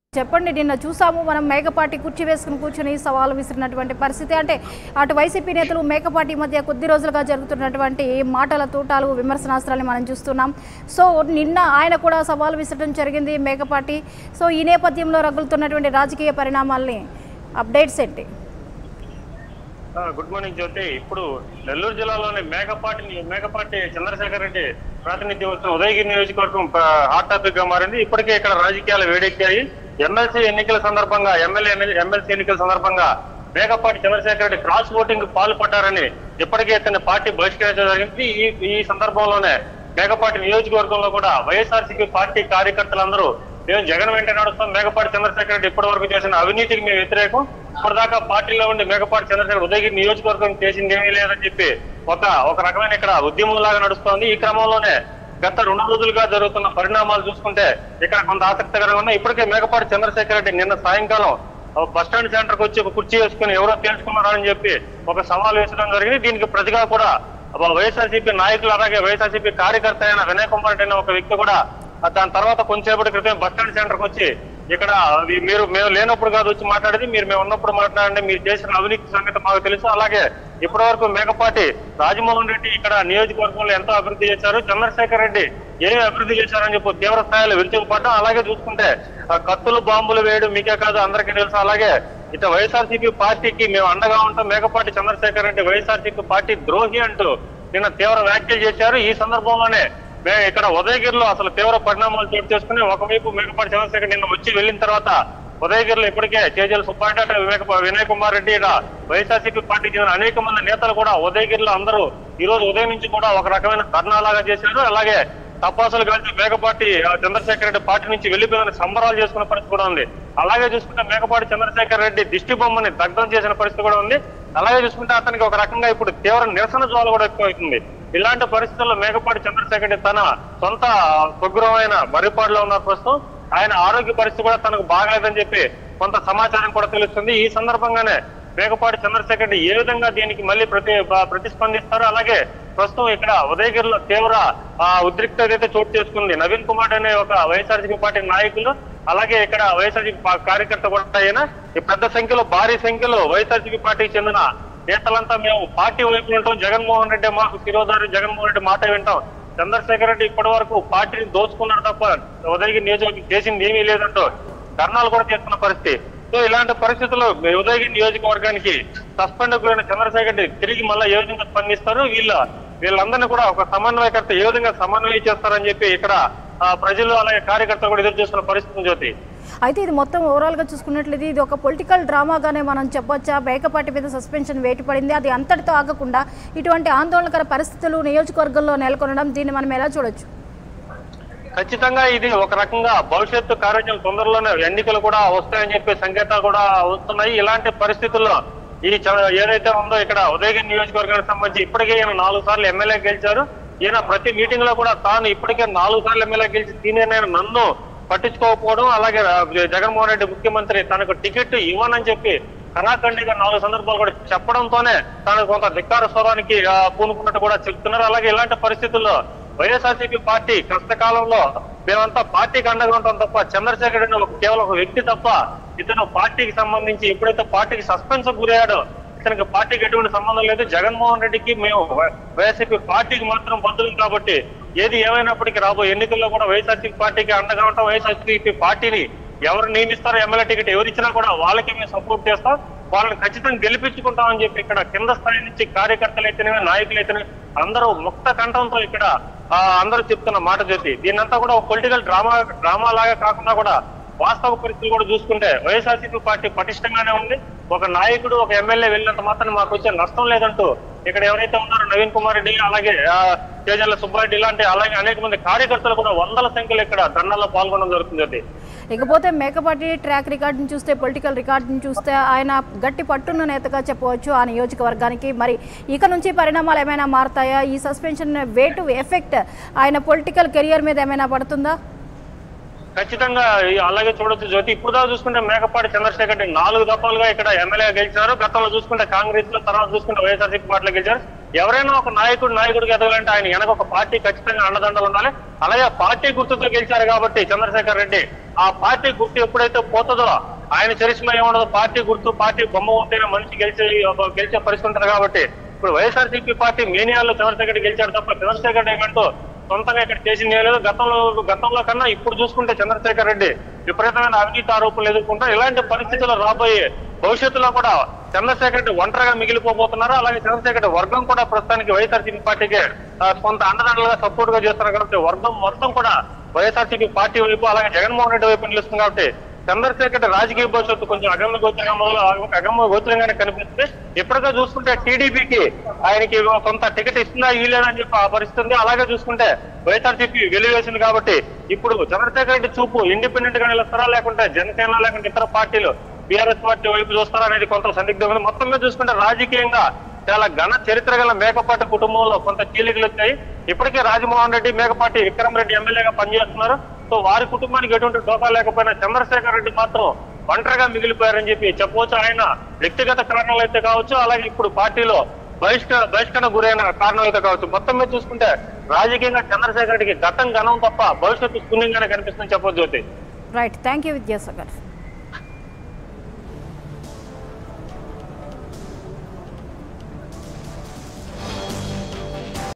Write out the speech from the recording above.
చెప్పండి నిన్న చూసాము మనం మేకపాటి కుర్చీ వేసుకుని కూర్చుని సవాలు విసిరినటువంటి పరిస్థితి అంటే అటు వైసీపీ నేతలు మేకపాటి మధ్య కొద్ది రోజులుగా జరుగుతున్నటువంటి మాటల తూటాలు విమర్శనాస్త్రాన్ని మనం చూస్తున్నాం సో నిన్న ఆయన కూడా సవాలు విసరడం జరిగింది మేకపాటి సో ఈ నేపథ్యంలో రగులుతున్నటువంటి రాజకీయ పరిణామాల్ని అప్డేట్స్ ఏంటి ఆ, గుడ్ మార్నింగ్ జ్యోతి ఇప్పుడు నెల్లూరు జిల్లాలోని మేకపాటి మేకపాటి చంద్రశేఖర్ రెడ్డి ప్రాతినిధ్యం వచ్చిన ఉదయగిరి నియోజకవర్గం ప- హాట్ టాపిక్ గా మారింది ఇప్పటికే ఇక్కడ రాజకీయాలు వేడెక్కాయి ఎమ్మెల్సీ ఎన్నికల సందర్భంగా ఎమ్మెల్యే ఎమ్మెల్సీ ఎన్నికల సందర్భంగా మేకపాటి చంద్రశేఖర్ రెడ్డి క్రాస్ ఓటింగ్ పాల్పడ్డారని ఇప్పటికే ఇతన్ని పార్టీ బహిష్కరించడం జరిగింది ఈ ఈ సందర్భంలోనే మేకపాటి నియోజకవర్గంలో కూడా వైఎస్ఆర్సీపీ పార్టీ కార్యకర్తలందరూ మేము జగన్ వెంట నడుస్తాం మేకపాటి చంద్రశేఖర్ రెడ్డి ఇప్పటి వరకు చేసిన అవినీతికి మేము వ్యతిరేకం ఇప్పటిదాకా పార్టీలో ఉండి మేకపాటి చంద్రశేఖర్ ఉదయగిరి నియోజకవర్గం చేసింది ఏమీ లేదని చెప్పి ఒక ఒక రకమైన ఇక్కడ ఉద్యమం లాగా నడుస్తోంది ఈ క్రమంలోనే గత రెండు రోజులుగా జరుగుతున్న పరిణామాలు చూసుకుంటే ఇక్కడ కొంత ఆసక్తికరంగా ఉన్నాయి ఇప్పటికే మేకపాటి చంద్రశేఖర్ రెడ్డి నిన్న సాయంకాలం బస్ స్టాండ్ సెంటర్ కి వచ్చి ఒక కుర్చీ వేసుకుని ఎవరో తెలుసుకున్నారని చెప్పి ఒక సవాల్ వేసడం జరిగింది దీనికి ప్రతిగా కూడా వైఎస్ఆర్సీపీ నాయకులు అలాగే వైఎస్ఆర్సీపీ కార్యకర్త అయిన వినయ్ కుమార్ రెడ్డి అనే ఒక వ్యక్తి కూడా ఆ దాని తర్వాత కొంచెంసేపటి క్రితం బస్ స్టాండ్ సెంటర్ కి వచ్చి ఇక్కడ అది మీరు మేము లేనప్పుడు కాదు వచ్చి మాట్లాడేది మీరు మేము ఉన్నప్పుడు మాట్లాడండి మీరు చేసిన అవినీతి సంగతి మాకు తెలుసు అలాగే ఇప్పటి వరకు మేకపాటి రాజమోహన్ రెడ్డి ఇక్కడ నియోజకవర్గంలో ఎంతో అభివృద్ధి చేశారు చంద్రశేఖర్ రెడ్డి ఏమి అభివృద్ధి చేశారని చెప్పి తీవ్ర స్థాయిలో విరుచుకుపడ్డం అలాగే చూసుకుంటే ఆ కత్తులు బాంబులు వేయడం మీకే కాదు అందరికీ తెలుసు అలాగే ఇక వైఎస్ఆర్సీపీ పార్టీకి మేము అండగా ఉంటాం మేకపాటి చంద్రశేఖర్ రెడ్డి వైఎస్ఆర్సీపీ పార్టీ ద్రోహి అంటూ నిన్న తీవ్ర వ్యాఖ్యలు చేశారు ఈ సందర్భంలోనే మే- ఇక్కడ ఉదయగిరిలో అసలు తీవ్ర పరిణామాలు చోటు చేసుకుని ఒకవైపు మేకపాటి చంద్రశేఖర్ నిన్న వచ్చి వెళ్ళిన తర్వాత ఉదయగిరిలో ఇప్పటికే చేజల సుబ్బారెడ్డి వివేక వినయ్ కుమార్ రెడ్డి ఇలా వైఎస్ఆర్సీపీ పార్టీకి చెందిన అనేక మంది నేతలు కూడా ఉదయగిరిలో అందరూ ఈ రోజు ఉదయం నుంచి కూడా ఒక రకమైన ధర్నాలాగా చేశారు అలాగే తపాసులు కలిసి మేకపాటి ఆ, చంద్రశేఖర్ రెడ్డి పార్టీ నుంచి వెళ్ళిపోయిన సంబరాలు చేసుకున్న పరిస్థితి కూడా ఉంది అలాగే చూసుకుంటే మేకపాటి చంద్రశేఖర్ రెడ్డి దిష్టి బొమ్మని దగ్ధం చేసిన పరిస్థితి కూడా ఉంది అలాగే చూసుకుంటే అతనికి ఒక రకంగా ఇప్పుడు తీవ్ర నిరసన జ్వాల కూడా ఎక్కువవుతుంది ఇలాంటి పరిస్థితుల్లో మేకపాటి చంద్రశేఖర్ రెడ్డి తన సొంత స్వగృహమైన మర్రిపాడులో ఉన్న ప్రస్తుతం ఆయన ఆరోగ్య పరిస్థితి కూడా తనకు బాగలేదని చెప్పి కొంత సమాచారం కూడా తెలుస్తుంది ఈ సందర్భంగానే మేకపాటి చంద్రశేఖర్ రెడ్డి ఏ విధంగా దీనికి మళ్ళీ ప్రతి బ- ప్రతిస్పందిస్తారు అలాగే ప్రస్తుతం ఇక్కడ ఉదయగిరిలో తీవ్ర ఆ, ఉద్రిక్తత అయితే చోటు చేసుకుంది నవీన్ కుమార్ అనే ఒక వైఎస్ఆర్సీపీ పార్టీ నాయకులు అలాగే ఇక్కడ వైఎస్ఆర్సీపీ పా- కార్యకర్త కూడా అయినా ఈ పెద్ద సంఖ్యలో భారీ సంఖ్యలో వైఎస్ఆర్సీపీ పార్టీకి చెందిన నేతలంతా మేము పార్టీ వైపు ఉంటాం జగన్మోహన్ రెడ్డి మాకు శిరోధారి జగన్మోహన్ రెడ్డి మాట వింటాం చంద్రశేఖర్ రెడ్డి ఇప్పటి వరకు పార్టీని దోచుకున్నాడు తప్ప ఉదయగిరి నియోజకవర్గం చేసింది ఏమీ లేదంటూ ధర్నాలు కూడా చేస్తున్న పరిస్థితి సో ఇలాంటి పరిస్థితుల్లో ఉదయగిరి నియోజకవర్గానికి సస్పెండ్ గురైన చంద్రశేఖర్ రెడ్డి తిరిగి మళ్ళీ ఏ విధంగా స్పందిస్తారు వీళ్ళ వీళ్ళందరినీ కూడా ఒక సమన్వయకర్త ఏ విధంగా సమన్వయం చేస్తారని చెప్పి ఇక్కడ ఆ, ప్రజలు అలాగే కార్యకర్తలు కూడా ఎదురు చూస్తున్న పరిస్థితి జ్యోతి అయితే ఇది మొత్తం ఓవరాల్గా చూసుకున్నట్లయితే ఇది ఒక పొలిటికల్ డ్రామాగానే మనం చెప్పొచ్చా మేకపాటి మీద సస్పెన్షన్ వేటు పడింది అది అంతటితో ఆగకుండా ఇటువంటి ఆందోళనకర పరిస్థితులు నియోజకవర్గంలో నెలకొనడం దీన్ని మనం ఎలా చూడొచ్చు ఖచ్చితంగా ఇది ఒక రకంగా భవిష్యత్తు కార్యాచరణ తొందరలోనే ఎన్నికలు కూడా వస్తాయని చెప్పే సంకేతాలు కూడా వస్తున్నాయి ఇలాంటి పరిస్థితుల్లో ఈ చ- ఏదైతే ఉందో ఇక్కడ ఉదయగిరి నియోజకవర్గానికి సంబంధించి ఇప్పటికే ఈయన నాలుగు సార్లు ఎమ్మెల్యే గెలిచారు ఈయన ప్రతి మీటింగ్ లో కూడా తాను ఇప్పటికే నాలుగు సార్లు ఎమ్మెల్యే గెలిచి సీనియర్ నేను నన్ను పట్టించుకోకపోవడం అలాగే ఆ, జగన్మోహన్ రెడ్డి ముఖ్యమంత్రి తనకు టికెట్ ఇవ్వనని చెప్పి కళాఖండిగా నాలుగు సందర్భాలు కూడా చెప్పడంతోనే తాను కొంత ధిక్కార స్వరానికి ఆ, పూనుకున్నట్టు కూడా చెప్తున్నారు అలాగే ఇలాంటి పరిస్థితుల్లో వైఎస్ఆర్సీపీ పార్టీ కష్టకాలంలో మేమంతా పార్టీకి అండగా ఉంటాం తప్ప చంద్రశేఖర్ రెడ్డి ఒక కేవలం ఒక వ్యక్తి తప్ప ఇతను పార్టీకి సంబంధించి ఎప్పుడైతే పార్టీకి సస్పెన్స్ గురయ్యాడో ఇతనికి పార్టీకి ఎటువంటి సంబంధం లేదు జగన్మోహన్ రెడ్డికి మేము వై- వైఎస్ఆర్సీపీ పార్టీకి మాత్రం బద్దులు కాబట్టి ఏది ఏమైనప్పటికీ రాబో ఎన్నికల్లో కూడా వైఎస్ఆర్సీపీ పార్టీకి అండగా ఉంటాం వైఎస్ఆర్సీపీ పార్టీని ఎవరు నియమిస్తారో ఎమ్మెల్యే టికెట్ ఎవరు ఇచ్చినా కూడా వాళ్ళకి మేము సపోర్ట్ చేస్తాం వాళ్ళని ఖచ్చితంగా గెలిపించుకుంటామని చెప్పి ఇక్కడ కింద స్థాయి నుంచి కార్యకర్తలు అయితేనే నాయకులు అయితేనే అందరూ ముక్త కంఠంతో ఇక్కడ ఆ, అందరూ చెప్తున్న మాట చేసి దీన్నంతా కూడా ఒక పొలిటికల్ డ్రామా డ్రామా లాగా కాకుండా కూడా వాస్తవ పరిస్థితులు కూడా చూసుకుంటే వైఎస్ఆర్సీపీ పార్టీ పటిష్టంగానే ఉంది ఒక నాయకుడు ఒక ఎమ్మెల్యే వెళ్ళినంత మాత్రం మాకు వచ్చే నష్టం లేదంటూ ఇక్కడ ఎవరైతే ఉన్నారో నవీన్ కుమార్ రెడ్డి అలాగే ఆ, తేజల్ల సుబ్బారెడ్డి ఇలాంటి అలాగే అనేక మంది కార్యకర్తలు కూడా వందల సంఖ్యలో ఇక్కడ ధర్నాల్లో పాల్గొనడం జరుగుతుంది అది ఇకపోతే మేకపాటి ట్రాక్ రికార్డుని చూస్తే పొలిటికల్ రికార్డుని చూస్తే ఆయన గట్టి పట్టున్న నేతగా చెప్పవచ్చు ఆ నియోజకవర్గానికి మరి ఇక నుంచి పరిణామాలు ఏమైనా మారుతాయా ఈ సస్పెన్షన్ వేటు ఎఫెక్ట్ ఆయన పొలిటికల్ కెరియర్ మీద ఏమైనా పడుతుందా ఖచ్చితంగా ఈ అలాగే చూడొచ్చు జ్యోతి ఇప్పుడు దాకా చూసుకుంటే మేకపాటి చంద్రశేఖర్ రెడ్డి నాలుగు దఫాలుగా ఇక్కడ ఎమ్మెల్యే గెలిచారు గతంలో చూసుకుంటే కాంగ్రెస్ లో తర్వాత చూసుకుంటే వైఎస్ఆర్సీపీ పార్టీలో గెలిచారు ఎవరైనా ఒక నాయకుడు నాయకుడికి ఎదగాలంటే ఆయన వెనక ఒక పార్టీ ఖచ్చితంగా అండదండలు ఉండాలి అలాగే ఆ పార్టీ గుర్తుతో గెలిచారు కాబట్టి చంద్రశేఖర్ రెడ్డి ఆ పార్టీ గుర్తు ఎప్పుడైతే పోతుందో ఆయన చరిష్మా ఏముండదు పార్టీ గుర్తు పార్టీ బొమ్మ ఉంటేనే మనిషి గెలిచే గెలిచే పరిస్థితి ఉంటుంది కాబట్టి ఇప్పుడు వైఎస్ఆర్సీపీ పార్టీ మేనియాల్లో చంద్రశేఖర్ గెలిచాడు తప్ప చంద్రశేఖర్ ఏమంటూ సొంతంగా ఇక్కడ చేసింది ఏం లేదు గతంలో గతంలో కన్నా ఇప్పుడు చూసుకుంటే చంద్రశేఖర్ రెడ్డి విపరీతమైన అవినీతి ఆరోపణలు ఎదుర్కొంటా ఇలాంటి పరిస్థితుల్లో రాబోయే భవిష్యత్తులో కూడా చంద్రశేఖర్ రెడ్డి ఒంటరిగా మిగిలిపోబోతున్నారు అలాగే చంద్రశేఖర్ రెడ్డి వర్గం కూడా ప్రస్తుతానికి వైఎస్ఆర్సీపీ పార్టీకి ఆ, కొంత అండదండలుగా సపోర్ట్ గా చేస్తున్నారు కాబట్టి వర్గం మొత్తం కూడా వైఎస్ఆర్సీపీ పార్టీ వైపు అలాగే జగన్మోహన్ రెడ్డి వైపు నిలుస్తుంది కాబట్టి చంద్రశేఖర్ రెడ్డి రాజకీయ భవిష్యత్తు కొంచెం అగమ్య గోచరంగా అగమ్య గోచరంగానే కనిపిస్తుంది ఇప్పటికే చూసుకుంటే టీడీపీకి ఆయనకి కొంత టికెట్ ఇస్తుందా ఇవ్వలేదని చెప్పి ఆ పరిస్థితి ఉంది అలాగే చూసుకుంటే వైఎస్ఆర్సీపీ వెలివేసింది కాబట్టి ఇప్పుడు చంద్రశేఖర్ రెడ్డి చూపు ఇండిపెండెంట్ గా నిలుస్తారా లేకుంటే జనసేన లేకుంటే ఇతర పార్టీలు బీఆర్ఎస్ పార్టీ వైపు చూస్తారా అనేది కొంత సందిగ్ధం ఉంది మొత్తం మీద చూసుకుంటే రాజకీయంగా చాలా ఘన చరిత్ర గల మేకపాటి కుటుంబంలో కొంత కీలికలు వచ్చాయి ఇప్పటికే రాజమోహన్ రెడ్డి మేకపాటి విక్రమ్ రెడ్డి ఎమ్మెల్యేగా పనిచేస్తున్నారు సో వారి కుటుంబానికి ఎటువంటి డోకా లేకపోయినా చంద్రశేఖర్ రెడ్డి మాత్రం ఒంటరిగా మిగిలిపోయారని చెప్పి చెప్పవచ్చు ఆయన వ్యక్తిగత కారణాలు అయితే కావచ్చు అలాగే ఇప్పుడు పార్టీలో బహిష్క బహిష్కరణ గురైన కారణాలు అయితే కావచ్చు మొత్తం మీద చూసుకుంటే రాజకీయంగా చంద్రశేఖర్ రెడ్డికి గతం ఘనం తప్ప భవిష్యత్తు శూన్యంగానే కనిపిస్తుందని చెప్పొచ్చు Jyothi right thank you Vidyasagar